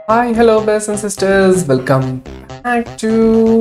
hi hello brothers and sisters welcome back to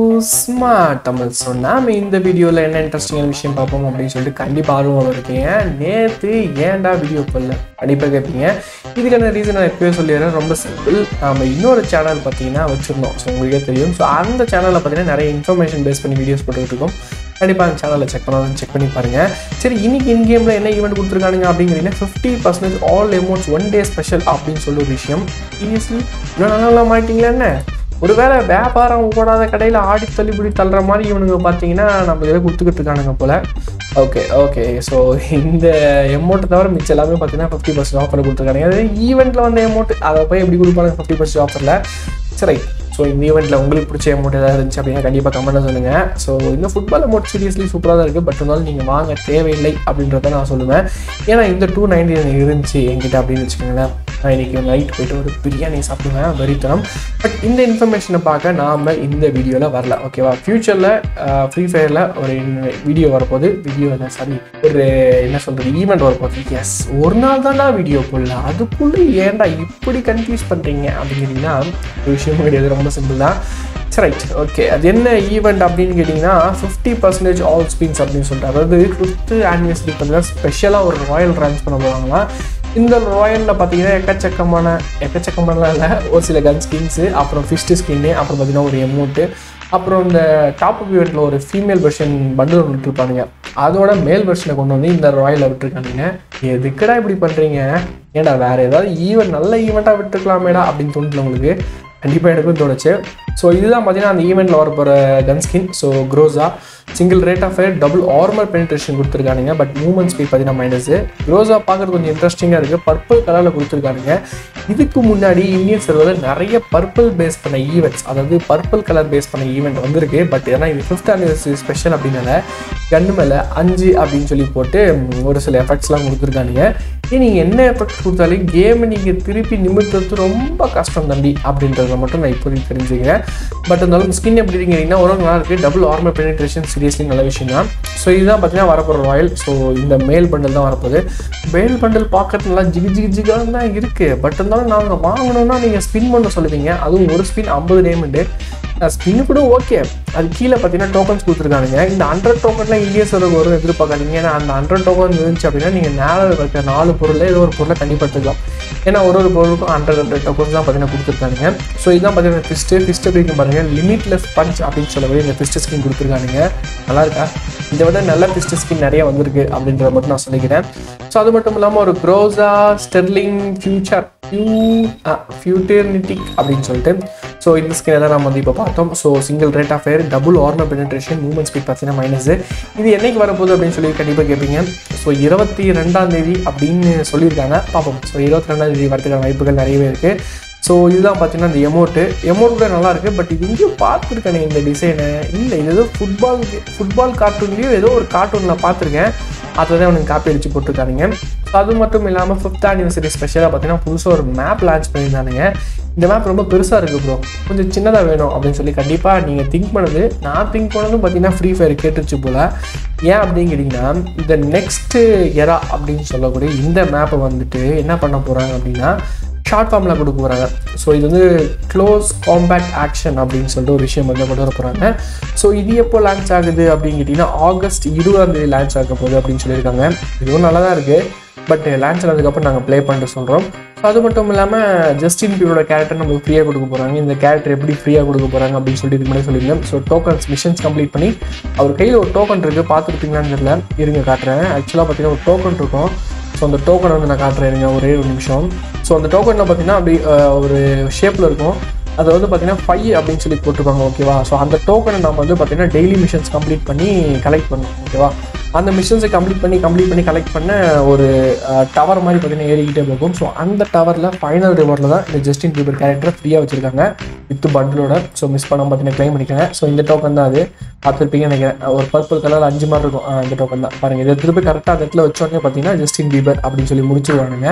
smart Tamil so நாம் இந்த வீடியோவில் என்ன இன்ட்ரெஸ்டிங்கான விஷயம் பார்ப்போம் அப்படின்னு சொல்லிட்டு கண்டிப்பாக ஆர்வம் இருக்கீங்க நேற்று ஏன்டா வீடியோ போடல கண்டிப்பாக கேட்பீங்க இதுக்கான ரீசன் நான் எப்பயே சொல்லிடுறேன் ரொம்ப சிம்பிள் நாம் இன்னொரு சேனல் பார்த்தீங்கன்னா வச்சுருந்தோம் ஸோ உங்களுக்கே தெரியும் ஸோ அந்த சேனலில் பார்த்தீங்கன்னா நிறைய இன்ஃபர்மேஷன் பேஸ் பண்ணி வீடியோஸ் போட்டுக்கிட்டு இருக்கோம் கண்டிப்பாக அந்த சேனலில் செக் பண்ணாலும் செக் பண்ணி பாருங்கள் சரி இன்னைக்கு இன் கேமில் என்ன ஈவெண்ட் கொடுத்துருக்கானுங்க அப்படிங்கிறீங்கன்னா fifty percentage all emotes one day special அப்படின்னு சொல்லி ஒரு விஷயம் சீரியஸ்லி இவ்வளோ நல்லா மாட்டிங்களா என்ன ஒருவேளை வியாபாரம் ஓடாத கடையில் ஆடி தள்ளுபடி தள்ளுற மாதிரி இவனுங்க பார்த்தீங்கன்னா நம்ம இதில் கொடுத்துக்கிட்டு இருக்கானுங்க போல் ஓகே ஓகே ஸோ இந்த எமௌண்ட்டை தவிர மிச்சம் எல்லாமே பார்த்தீங்கன்னா ஃபிஃப்டி பர்சன்ட் ஆஃபர் கொடுத்துருக்காங்க அதாவது ஈவெண்ட்டில் வந்த எமௌண்ட் அதை போய் எப்படி கொடுப்பாங்க ஃபிஃப்டி பர்சன்ட் ஆஃபரில் சரி ஸோ இந்த ஈவெண்ட்டில் உங்களுக்கு பிடிச்ச அமௌண்ட் ஏதாவது இருந்துச்சு அப்படின்னா கண்டிப்பாக கமெண்ட்டில் சொல்லுங்கள் ஸோ இந்த ஃபுட்பால் அமௌண்ட் சீரியஸ்லி சூப்பராக தான் இருக்குது பட் இருந்தாலும் நீங்கள் வாங்க தேவையில்லை அப்படின்றத நான் சொல்லுவேன் ஏன்னா இந்த டூ நைன்டி இருந்துச்சு என்கிட்ட அப்படின்னு வச்சுக்கோங்களேன் நான் இன்றைக்கி நைட் போயிட்டு ஒரு பிரியாணி சாப்பிடுவேன் வெறித்தனம் பட் இந்த இன்ஃபர்மேஷனை பார்க்க நாம் இந்த வீடியோவில் வரல ஓகேவா ஃப்யூச்சரில் ஃப்ரீ ஃபயரில் ஒரு வீடியோ வரப்போகுது வீடியோ இல்லை சாரி ஒரு என்ன சொல்கிறது ஈவெண்ட் வரப்போகுது எஸ் ஒரு நாள் தான்டா வீடியோ போடல அதுக்குள்ளே ஏன்டா இப்படி கன்ஃபியூஸ் பண்ணுறீங்க அப்படிங்கிறீங்கன்னா ஒரு விஷயம் கிடையாது ரொம்ப சிம்பிள் தான் சரி ரைட் ஓகே அது என்ன ஈவெண்ட் அப்படின்னு கேட்டிங்கன்னா ஃபிஃப்டி பர்சன்டேஜ் ஆல் ஸ்பீன்ஸ் அப்படின்னு சொல்லிட்டு அதாவது ஃபிஃப்த்து ஆனிவர்சரி பார்த்தீங்கன்னா ஸ்பெஷலாக ஒரு ராயல் ட்ரான்ஸ் பண்ண போகிறாங்களாம் இந்த ராயலில் பார்த்தீங்கன்னா எக்கச்சக்கமான எக்கச்சக்கமானலாம் இல்லை ஒரு சில கன் ஸ்கின்ஸு அப்புறம் ஃபிஸ்ட்டு ஸ்கின்னு அப்புறம் பார்த்தீங்கன்னா ஒரு எமௌண்ட்டு அப்புறம் இந்த டாப் அப் ஈவெண்ட்டில் ஒரு ஃபீமேல் வெர்ஷன் பண்டில் விட்டுருப்பானுங்க அதோட மேல் வெர்ஷனை கொண்டு வந்து இந்த ராயலில் விட்டுருக்கானுங்க எதுக்குடா இப்படி பண்ணுறீங்க ஏடா வேறு ஏதாவது ஈவெண்ட் நல்ல ஈவெண்ட்டாக விட்டுருக்கலாமேடா அப்படின்னு தோணுது உங்களுக்கு கண்டிப்பாக எனக்கும் தோணுச்சு ஸோ இதுதான் பார்த்தீங்கன்னா அந்த ஈவெண்ட்டில் வர போகிற gun skin so Groza single rate of fire double armour penetration கொடுத்துருக்கானுங்க பட் மூமெண்ட் ஸ்பீட் பார்த்தீங்கன்னா மைனஸ் க்ரோஸா பார்க்குறது கொஞ்சம் இன்ட்ரெஸ்டிங்காக இருக்குது பர்பிள் கலரில் கொடுத்துருக்கானுங்க இதுக்கு முன்னாடி இந்தியன் சர்வரில் நிறைய பர்பிள் பேஸ் பண்ண ஈவெண்ட்ஸ் அதாவது பர்பிள் கலர் பேஸ் பண்ண ஈவெண்ட் வந்திருக்கு பட் ஏன்னா இது ஃபிஃப்த் அனிவர்சரி ஸ்பெஷல் அப்படின்னால கண்ணு மேலே அஞ்சு அப்படின்னு சொல்லி போட்டு ஒரு சில எஃபெக்ட்ஸ்லாம் கொடுத்துருக்கானுங்க நீங்கள் என்ன எஃபெக்ட் கொடுத்தாலும் கேமை நீங்கள் திருப்பி நிமித்துறது ரொம்ப கஷ்டம் தம்பி அப்படின்றத மட்டும் நான் இப்போதைக்கு தெரிஞ்சுக்கிறேன் பட் இருந்தாலும் ஸ்கின் எப்படி இருக்கீங்கன்னா ஒரு நல்லா இருக்குது டபுள் ஆர்மர் பெனிட்ரேஷன் சீரியஸ்லி நல்ல விஷயம் தான் ஸோ இதுதான் பார்த்தீங்கன்னா வரப்போகிற ராயல் ஸோ இந்த மேல் பண்டல் தான் வரப்போகுது மேல் பண்டல் பார்க்கறது நல்லா ஜிகு ஜிகு ஜிகாக தான் இருக்குது பட் இருந்தாலும் நாங்கள் வாங்கணும்னா நீங்கள் ஸ்பின் பண்ண சொல்லுவீங்க அதுவும் ஒரு ஸ்பின் ஐம்பது டேமெண்ட்டு ஸ்பின்னு கூட ஓகே அது கீழே பார்த்தீங்கன்னா டோக்கன்ஸ் கொடுத்துருக்கானுங்க இந்த ஹண்ட்ரட் டோக்கன்லாம் இந்திய சர்வர் வரும் எதிர்பார்க்காதீங்க ஏன்னா அந்த ஹண்ட்ரட் டோக்கன் இருந்துச்சு அப்படின்னா நீங்கள் நேரம் இருக்கிற நாலு பொருள் ஏதோ ஒரு பொருளை கண்டிப்பாக எடுத்துக்கலாம் ஏன்னா ஒரு ஒரு பொருளுக்கும் ஹண்ட்ரட் ஹண்ட்ரட் டோக்கன்ஸ் தான் பார்த்தீங்கன்னா கொடுத்துருக்கானுங்க ஸோ இதான் பார்த்தீங்கன்னா ஃபிஸ்ட்டு ஃபிஸ்ட் எப்படி இருக்கு பாருங்கள் லிமிட்லெஸ் பஞ்ச் அப்படின்னு சொல்லவே இந்த ஃபிஸ்ட் ஸ்கின் கொடுத்துருக்கானுங்க நல்லா இருக்கா இதை விட நல்ல ஃபிஸ்ட் ஸ்கின் நிறைய வந்திருக்கு அப்படின்றத மட்டும் நான் சொல்லிக்கிறேன் ஸோ அது மட்டும் இல்லாமல் ஒரு க்ரோஸா ஸ்டெர்லிங் ஃபியூச்சர் ஃபியூ ஃபியூட்டர்னிட்டிக் அப்படின்னு சொல்லிட்டு ஸோ இந்த ஸ்கின் எல்லாம் நம்ம வந்து இப்போ பார்த்தோம் so single rate of fire double armour penetration moment speed பார்த்தீங்கன்னா மைனஸ் இது என்னைக்கு வரப்போகுது அப்படின்னு சொல்லி கண்டிப்பாக கேட்பீங்க ஸோ இருபத்தி ரெண்டாம் தேதி அப்படின்னு சொல்லியிருக்காங்க பார்ப்போம் ஸோ இருபத்தி ரெண்டாம் தேதி வரதுக்கான வாய்ப்புகள் நிறையவே இருக்குது ஸோ இதுதான் பார்த்தீங்கன்னா இந்த எமௌண்ட்டு எமௌண்ட் கூட நல்லா இருக்குது பட் இது இங்கேயும் பார்த்துருக்கேனே இந்த டிசைனை இல்லை இது ஏதோ ஃபுட்பால் ஃபுட்பால் கார்ட்டூன்லேயும் ஏதோ ஒரு கார்ட்டூனில் பார்த்துருக்கேன் அதை தான் அவனுக்கு காப்பி அடித்து போட்டிருக்கானுங்க அது மட்டும் இல்லாமல் ஃபிஃப்த் ஆனிவர்சரி ஸ்பெஷலாக பார்த்தீங்கன்னா புதுசாக ஒரு மேப் லான்ச் பண்ணியிருந்தானுங்க இந்த மேப் ரொம்ப பெருசாக இருக்குது ப்ரோ கொஞ்சம் சின்னதாக வேணும் அப்படின்னு சொல்லி கண்டிப்பாக நீங்கள் திங்க் பண்ணது நான் திங்க் பண்ணதும் பார்த்தீங்கன்னா ஃப்ரீ ஃபயர் கேட்டுருச்சு போல் ஏன் அப்படின்னு கேட்டிங்கன்னா இந்த நெக்ஸ்ட்டு எரா அப்படின்னு சொல்லக்கூடிய இந்த மேப்பை வந்துட்டு என்ன பண்ண போகிறாங்க அப்படின்னா ஷார்ட் ஃபார்மில் கொடுக்க போகிறாங்க ஸோ இது வந்து க்ளோஸ் காம்பேக்ட் ஆக்ஷன் அப்படின்னு சொல்லிட்டு ஒரு விஷயம் வந்து கொண்டு வர போகிறாங்க ஸோ இது எப்போ லான்ச் ஆகுது அப்படின்னு கேட்டிங்கன்னா ஆகஸ்ட் இருபதாம் தேதி லான்ச் ஆக போகுது அப்படின்னு சொல்லியிருக்காங்க இதுவும் நல்லா தான் இருக்குது பட் லான்ச் ஆனதுக்கப்புறம் நாங்கள் ப்ளே பண்ணிட்டு சொல்கிறோம் ஸோ அது மட்டும் இல்லாமல் ஜஸ்டின் பியூரோட கேரக்டர் நமக்கு ஃப்ரீயாக கொடுக்க போகிறாங்க இந்த கேரக்டர் எப்படி ஃப்ரீயாக கொடுக்க போகிறாங்க அப்படின்னு சொல்லிட்டு இதுக்கு முன்னாடி சொல்லியிருந்தேன் ஸோ டோக்கன்ஸ் மிஷன்ஸ் கம்ப்ளீட் பண்ணி அவர் கையில் ஒரு டோக்கன் இருக்குது பார்த்துருப்பீங்களான்னு தெரியல இருங்க காட்டுறேன் ஆக்சுவலாக பார்த்தீங்கன்னா ஒரு டோக்கன் இருக்கும் ஸோ அந்த டோக்கன் வந்து நான் காட்டுறேன் இருங்க ஒரே ஒரு நிமிஷம் ஸோ அந்த டோக்கனில் பார்த்தீங்கன்னா அப்படி ஒரு ஷேப்பில் இருக்கும் அதை வந்து பார்த்தீங்கன்னா ஃபைவ் அப்படின்னு சொல்லி போட்டிருப்பாங்க ஓகேவா ஸோ அந்த டோக்கனை நம்ம வந்து பார்த்தீங்கன்னா டெய்லி மிஷன்ஸ் கம்ப்ளீட் பண்ணி கலெக்ட் பண்ணணும் ஓகேவா அந்த மிஷன்ஸை கம்ப்ளீட் பண்ணி கம்ப்ளீட் பண்ணி கலெக்ட் பண்ண ஒரு டவர் மாதிரி பார்த்தீங்கன்னா ஏறிக்கிட்டே போகும் ஸோ அந்த டவரில் ஃபைனல் ரிவரில் தான் இந்த ஜஸ்டின் பீபர் கேரக்டர் ஃப்ரீயாக வச்சுருக்காங்க வித் பண்டிலோட ஸோ மிஸ் பண்ணாமல் பார்த்தீங்கன்னா க்ளைம் பண்ணிக்கோங்க ஸோ இந்த டோக்கன் தான் அது பார்த்துருப்பீங்க நினைக்கிறேன் ஒரு பர்பிள் கலர் அஞ்சு மாதிரி இருக்கும் இந்த டோக்கன் தான் பாருங்கள் இதை திருப்பி கரெக்டாக அந்த இடத்துல வச்சோடனே பார்த்தீங்கன்னா ஜஸ்டின் பீபர் அப்படின்னு சொல்லி முடிச்சிருவானுங்க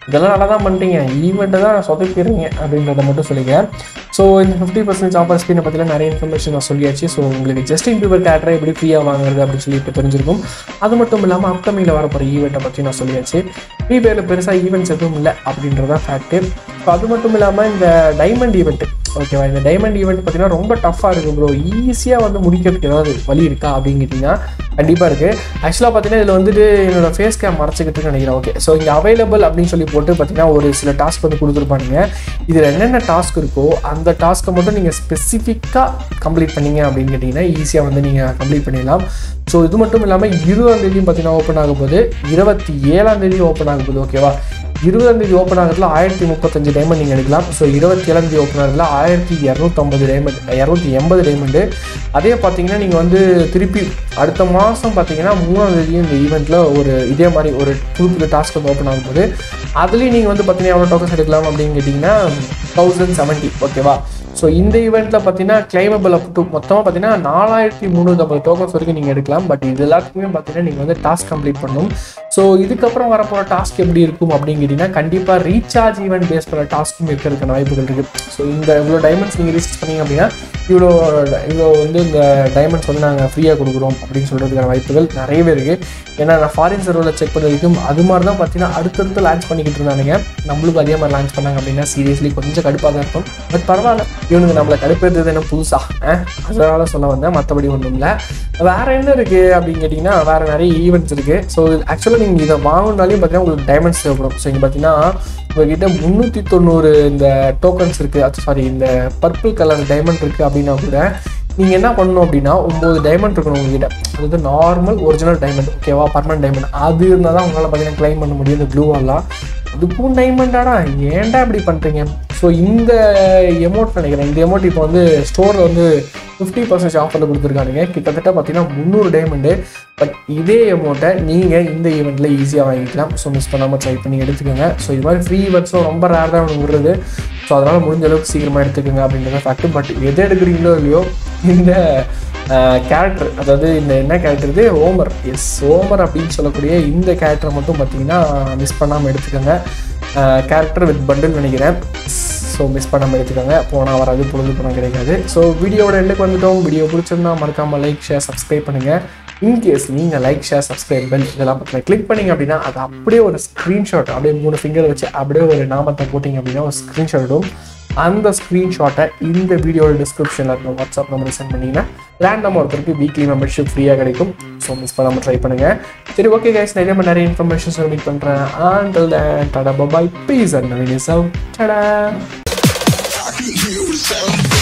இதெல்லாம் நல்லா தான் பண்ணிட்டீங்க ஈவெண்ட்டை தான் சொதப்பிடுறீங்க அப்படின்றத மட்டும் சொல்லிக்கிறேன் ஸோ இந்த ஃபிஃப்டி பர்சன்ட் ஆஃபர் ஸ்பீனை பற்றின நிறைய இன்ஃபர்மேஷன் நான் சொல்லியாச்சு ஸோ உங்களுக்கு ஜஸ்டின் பீவர் கேரக்டரை எப்படி ஃப்ரீயாக வாங்குறது அப்படின்னு சொல்லி இப்போ தெரிஞ்சிருக்கும் அது மட்டும் இல்லாமல் அப்கமிங்கில் வரப்போகிற ஈவெண்ட்டை பற்றி நான் சொல்லியாச்சு ஃப்ரீ ஃபயரில் பெருசாக ஈவெண்ட்ஸ் எதுவும் இல்லை அப்படின்றதான் ஃபேக்ட்டு ஸோ அது மட்டும் இல்லாமல் இந்த டைமண்ட் ஈவெண்ட்டு ஓகேவா இந்த டைமண்ட் ஈவெண்ட் பார்த்தீங்கன்னா ரொம்ப டஃப்பாக இருக்குது ப்ரோ ஈஸியாக வந்து முடிக்கிறதுக்கு ஏதாவது வழி இருக்கா அப்படின்னு கேட்டிங்கன்னா கண்டிப்பாக இருக்குது ஆக்சுவலாக பார்த்தீங்கன்னா இதில் வந்துட்டு என்னோட ஃபேஸ் கேம் மறைச்சிக்கிட்டு நினைக்கிறேன் ஓகே ஸோ இங்கே அவைலபிள் அப்படின்னு சொல்லி போட்டு பார்த்தீங்கன்னா ஒரு சில டாஸ்க் வந்து கொடுத்துருப்பானுங்க இதில் என்னென்ன டாஸ்க் இருக்கோ அந்த டாஸ்க்கை மட்டும் நீங்கள் ஸ்பெசிஃபிக்காக கம்ப்ளீட் பண்ணீங்க அப்படின்னு கேட்டிங்கன்னா ஈஸியாக வந்து நீங்கள் கம்ப்ளீட் பண்ணிடலாம் ஸோ இது மட்டும் இல்லாமல் இருபதாம் தேதியும் பார்த்தீங்கன்னா ஓப்பன் ஆக போகுது இருபத்தி ஏழாம் தேதி ஓப்பன் ஆக போகுது ஓகேவா இருபதாம் தேதி ஓப்பன் ஆகிறதுல ஆயிரத்தி முப்பத்தஞ்சு டைமண்ட் நீங்கள் எடுக்கலாம் ஸோ இருபத்தி ஏழாம் தேதி ஓப்பன் ஆகிறதுல ஆயிரத்தி இரநூத்தம்பது டைமண்ட் இரநூத்தி எண்பது டைமண்டு அதே பார்த்தீங்கன்னா நீங்கள் வந்து திருப்பி அடுத்த மாதம் பார்த்தீங்கன்னா மூணாம் தேதி இந்த ஈவெண்ட்டில் ஒரு இதே மாதிரி ஒரு புது புது டாஸ்க் வந்து ஓப்பன் ஆகும்போது அதுலேயும் நீங்கள் வந்து பார்த்தீங்கன்னா எவ்வளோ டோக்கன்ஸ் எடுக்கலாம் அப்படின்னு கேட்டிங்கன்னா தௌசண்ட் செவன்ட்டி ஓகேவா ஸோ இந்த ஈவெண்ட்டில் பார்த்தீங்கன்னா கிளைமபிள் அப் டு மொத்தமாக பார்த்தீங்கன்னா நாலாயிரத்தி முந்நூற்றம்பது டோக்கன்ஸ் வரைக்கும் நீங்கள் எடுக்கலாம் பட் இது எல்லாத்துக்குமே பார்த்தீங்கன்னா நீங்கள் வந்து டாஸ்க் கம்ப்ளீட் பண்ணணும் ஸோ இதுக்கப்புறம் வரப்போகிற டாஸ்க் எப்படி இருக்கும் அப்படின்னு கேட்டிங்கன்னா கண்டிப்பாக ரீசார்ஜ் ஈவெண்ட் பேஸ் பண்ண டாஸ்க்கும் இருக்கிறதுக்கான வாய்ப்புகள் இருக்குது ஸோ இந்த இவ்வளோ டைமண்ட்ஸ் நீங்கள் ரீசார்ஜ் பண்ணீங்க அப்படின்னா இவ்வளோ இவ்வளோ வந்து இந்த டைமண்ட்ஸ் வந்து நாங்கள் ஃப்ரீயாக கொடுக்குறோம் அப்படின்னு சொல்கிறதுக்கான வாய்ப்புகள் நிறையவே இருக்குது ஏன்னா நான் ஃபாரின் சர்வரில் செக் பண்ண வரைக்கும் அது மாதிரி தான் பார்த்தீங்கன்னா அடுத்தடுத்து லான்ச் பண்ணிக்கிட்டு இருந்தானுங்க நம்மளுக்கும் அதே மாதிரி லான்ச் பண்ணாங்க அப்படின்னா சீரியஸ்லி கொஞ்சம் கடுப்பாக தான் இருக்கும் பட் பரவாயில்ல இவனுங்க நம்மளை கடுப்பேறது என்ன புதுசா அஹ், அதனால சொல்ல வந்தேன் மற்றபடி ஒன்றும் இல்லை வேற என்ன இருக்கு அப்படின்னு கேட்டிங்கன்னா வேற நிறைய ஈவெண்ட்ஸ் இருக்கு ஸோ ஆக்சுவலாக நீங்கள் இதை வாங்கினாலையும் பார்த்தீங்கன்னா உங்களுக்கு டைமண்ட்ஸ் தேவைப்படும் ஸோ இங்கே பார்த்தீங்கன்னா உங்ககிட்ட முந்நூற்றி தொண்ணூறு இந்த டோக்கன்ஸ் இருக்குது அது சாரி இந்த பர்பிள் கலர் டைமண்ட் இருக்குது அப்படின்னா கூட நீங்கள் என்ன பண்ணணும் அப்படின்னா ஒம்பது டைமண்ட் இருக்கணும் உங்ககிட்ட அதாவது நார்மல் ஒரிஜினல் டைமண்ட் ஓகேவா பர்மனன்ட் டைமண்ட் அது இருந்தால் தான் உங்களால் பார்த்தீங்கன்னா க்ளைம் பண்ண முடியும் இந்த ப்ளூவெல்லாம் அதுக்கும் டைமண்டாடா ஏன்டா இப்படி பண்ணுறீங்க ஸோ இந்த எமௌண்ட் நினைக்கிறேன் இந்த எமௌண்ட் இப்போ வந்து ஸ்டோரில் வந்து ஃபிஃப்டி பர்சன்டேஜ் ஆஃபரில் கொடுத்துருக்கானுங்க கிட்டத்தட்ட பார்த்தீங்கன்னா முந்நூறு டைமண்டு பட் இதே அமௌண்ட்டை நீங்கள் இந்த ஈவெண்ட்டில் ஈஸியாக வாங்கிக்கலாம் ஸோ மிஸ் பண்ணாமல் ட்ரை பண்ணி எடுத்துக்கோங்க ஸோ இது மாதிரி ஃப்ரீ ஈவெண்ட்ஸும் ரொம்ப ரேர் தான் உங்களுக்கு விடுறது ஸோ அதனால் முடிஞ்ச அளவுக்கு சீக்கிரமாக எடுத்துக்கோங்க அப்படின்றத ஃபேக்ட் பட் எதை எடுக்கிறீங்களோ இல்லையோ இந்த கேரக்டர் அதாவது இந்த என்ன கேரக்டர் இது ஓமர் எஸ் ஓமர் அப்படின்னு சொல்லக்கூடிய இந்த கேரக்டரை மட்டும் பார்த்தீங்கன்னா மிஸ் பண்ணாமல் எடுத்துக்கோங்க கேரக்டர் வித் பண்டில் நினைக்கிறேன் ஸோ மிஸ் பண்ணாமல் எடுத்துக்கோங்க போனால் வராது பொழுது பணம் கிடைக்காது ஸோ வீடியோட எண்டுக்கு வந்துட்டோம் வீடியோ பிடிச்சிருந்தா மறக்காமல் லைக் ஷேர் சப்ஸ்கிரைப் பண்ணுங்கள் இன்கேஸ் நீங்கள் லைக் ஷேர் சப்ஸ்கிரைப் பெல் இதெல்லாம் பற்றி கிளிக் பண்ணீங்க அப்படின்னா அது அப்படியே ஒரு ஸ்க்ரீன்ஷாட் அப்படியே மூணு ஃபிங்கர் வச்சு அப்படியே ஒரு நாமத்தை போட்டிங்க அப்படின்னா ஒரு ஸ்க்ரீன்ஷாட் இடும் அந்த ஸ்க்ரீன்ஷாட்டை இந்த வீடியோட டிஸ்கிரிப்ஷனில் இருக்க வாட்ஸ்அப் நம்பர் சென்ட் பண்ணிங்கன்னா ரேண்டம் ஒருத்தருக்கு வீக்லி மெம்பர்ஷிப் ஃப்ரீயாக கிடைக்கும் ஸோ மிஸ் பண்ணாமல் ட்ரை பண்ணுங்கள் சரி ஓகே கைஸ் நிறைய நிறைய இன்ஃபர்மேஷன்ஸ் மீட் பண்ணுறேன் ஆண்டல் tata bye bye please and Naveen tata You sound